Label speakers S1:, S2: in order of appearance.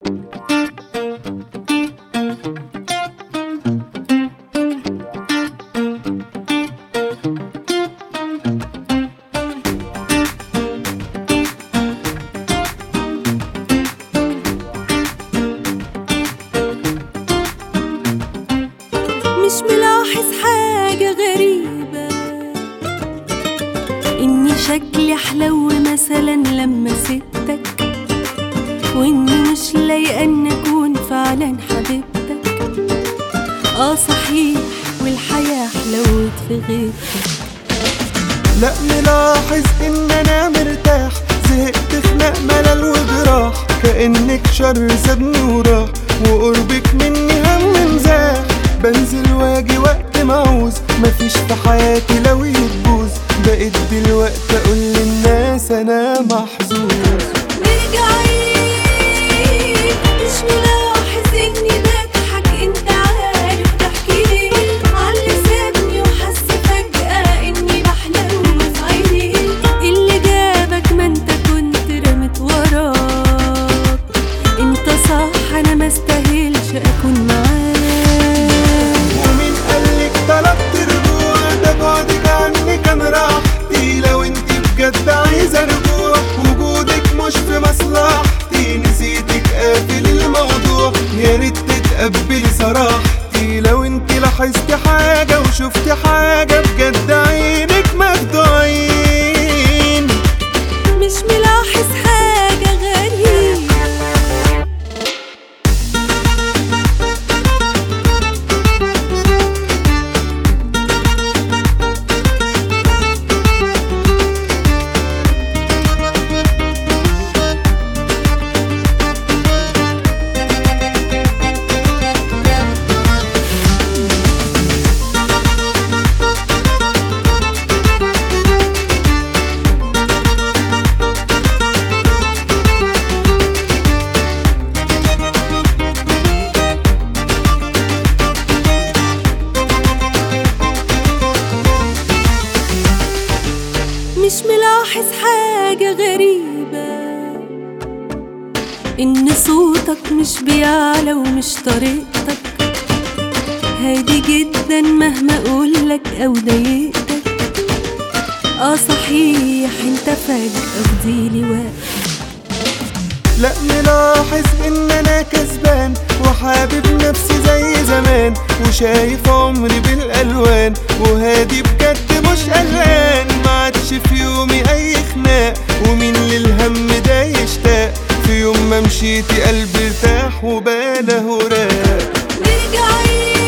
S1: مش ملاحظ حاجة غريبة إني شكلي حلو مثلا لما سبتك وإني مش لايقة إن أكون فعلا حبيبتك آه صحيح والحياة حلوت في غيبتك
S2: لا ملاحظ ان انا مرتاح زهقت خناق ملل وجراح كأنك شر سابني وراح وقربك مني هم مزاح بنزل واجي وقت ما عاوز مفيش في حياتي لو يتبوظ بقيت دلوقتي اقول للناس انا محظوظ
S1: مرجعين مش ملاحظ اني بضحك انت عارف تحكي ليه عاللي سابني وحس فجأة اني بحلم في عيني اللي جابك ما انت كنت رمت وراك انت صح انا ما استاهلش اكون معاك
S2: ومين قالك طلبت رجوع ده بعدك عني كان راحتي لو انت بجد عايزه رجوع وجودك مش في مصلحتي نسيتك قافل الموضوع يا ريت تتقبلي صراحتي لو انت لاحظتي حاجه وشفتي حاجه بجد عينك مخدوعين
S1: مش ملاحظ حاجة غريبة مش ملاحظ حاجة غريبة إن صوتك مش بيعلى ومش طريقتك هادي جدا مهما أقولك أو ضايقتك آه صحيح انت فجأة فضيلي وقت
S2: لا ملاحظ ان انا كسبان وحابب نفسي زي زمان وشايف عمري بالالوان وهادي بجد مش قلقان ما عادش في يومي اي خناق ومين للهم ده يشتاق في يوم ما مشيتي قلبي ارتاح وباله راق
S1: مرجعين